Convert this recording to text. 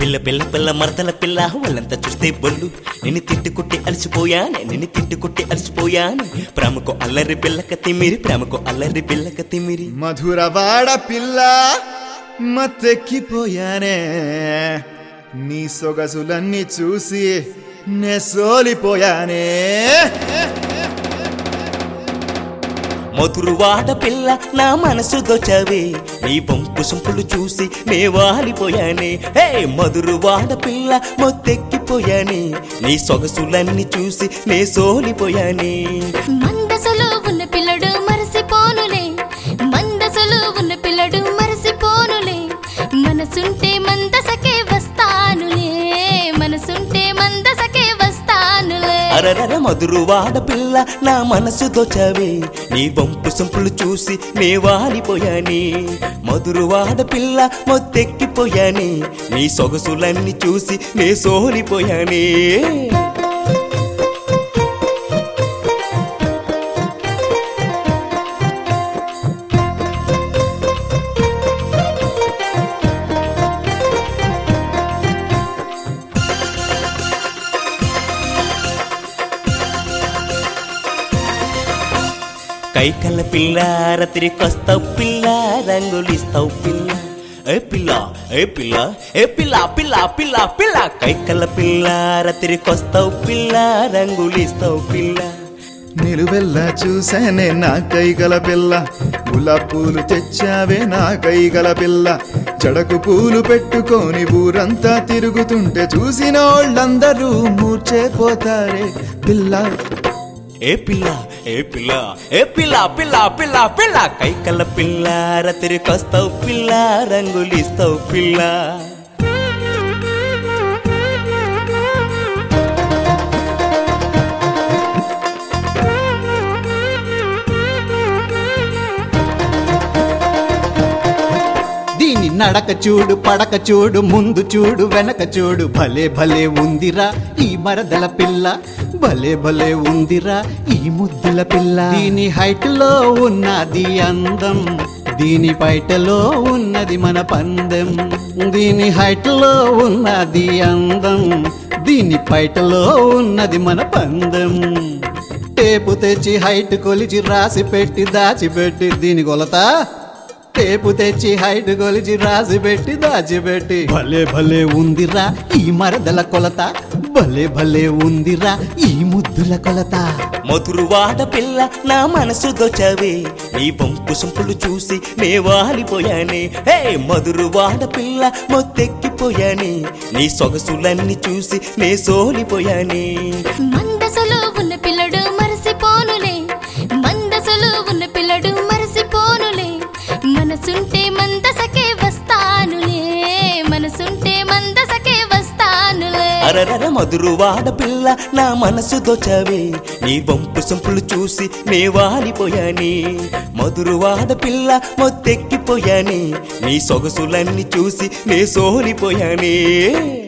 పిల్ల పిల్ల పిల్ల మరదల పిల్ల వాళ్ళంతా చూస్తే బొల్లు నిన్ను తిట్టుకుట్టి అలసిపోయాను నిన్ను తిట్టుకుట్టి అలసిపోయాను ప్రేమకు అల్లరి పిల్లక తిమిరి ప్రేమకు అల్లరి పిల్లక తిమిరి మధురవాడ పిల్ల మత్తెక్కిపోయానే నీ సొగసులన్నీ చూసి నే సోలిపోయానే మధురువాడ పిల్ల నా మనసు దోచవే నీ వంపు సొంపులు చూసి నే వాలిపోయానే హే మధురువాడ పిల్ల మొత్తెక్కిపోయానే నీ సొగసులన్నీ చూసి నే సోలిపోయానే మందసలో ఉన్న పిల్లడు మరసిపోనులే మందసలో ఉన్న పిల్లడు మరసిపోనులే మనసుంటే మందసకే వస్తానులే మనసుంటే మందసకే వస్తానులే అరరర మధురువాడ పిల్ల నా మనసు దోచవే నీ వంపు సొంపులు చూసి నే వాలిపోయానే మధురువాడ పిల్ల మొత్తెక్కిపోయానే నీ సొగసులన్నీ చూసి నే సోలిపోయానే కైకల పిల్ల రాత్రికొస్తావు పిల్ల రంగులిస్తావు పిల్ల ఏ పిల్ల ఏ పిల్ల ఏ పిల్ల పిల్ల పిల్ల పిల్ల కైకల పిల్ల రాత్రికొస్తావు పిల్ల రంగులిస్తావు పిల్ల నిలువెల్లా చూసానే నా కైగల పిల్ల గులాబ్ పూలు తెచ్చావే నా కైగల పిల్ల జడకు పూలు పెట్టుకొని ఊరంతా తిరుగుతుంటే చూసిన వాళ్ళందరూ మూర్చేపోతారే పిల్ల ఏ పిల్ల ఏ పిల్ల ఏ పిల్ల పిల్ల పిల్ల పిల్ల కైకల పిల్ల రాత్రికొస్తావు పిల్ల రంగులిస్తావు పిల్ల దీని నడక చూడు పడక చూడు ముందు చూడు వెనక చూడు భలే భలే ఉందిరా ఈ మరదల పిల్ల భలే భలే ఉందిరా ఈ ముద్దుల పిల్ల దీని హైట్ లో ఉన్నది అందం దీని పైటలో ఉన్నది మన పందెం దీని హైట్ లో ఉన్నది అందం దీని పైటలో ఉన్నది మన పందెం టేపు తెచ్చి హైట్ కొలిచి రాసి పెట్టి దాచిపెట్టి దీని కొలత టేపు తెచ్చి హైట్ కొలిచి రాసి పెట్టి దాచిపెట్టి భలే భలే ఉందిరా ఈ మరదల కొలత భలే భలే ఉందిరా ఈ ముద్దుల కొలత మధురువాడ పిల్ల నా మనసు దోచవే నీ వంపు సొంపులు చూసి నే వాలిపోయానే హే మధురువాడ పిల్ల మొత్తెక్కిపోయానే నీ సొగసులన్నీ చూసి నే సోలిపోయానే మందసలో ఉన్న పిల్లడు మరసిపోనులే మందసలో ఉన్న పిల్లడు మరసిపోనులే మనసుంటే మందసకే వస్తానులే మనసుంటే మందసకే వస్తానులే అరరర మధురువాడ పిల్ల నా మనసు దోచవే నీ వంపు సొంపులు చూసి నే వాలిపోయానే మధురువాడ పిల్ల మొత్తెక్కిపోయానే నీ సొగసులన్నీ చూసి నే సోలిపోయానే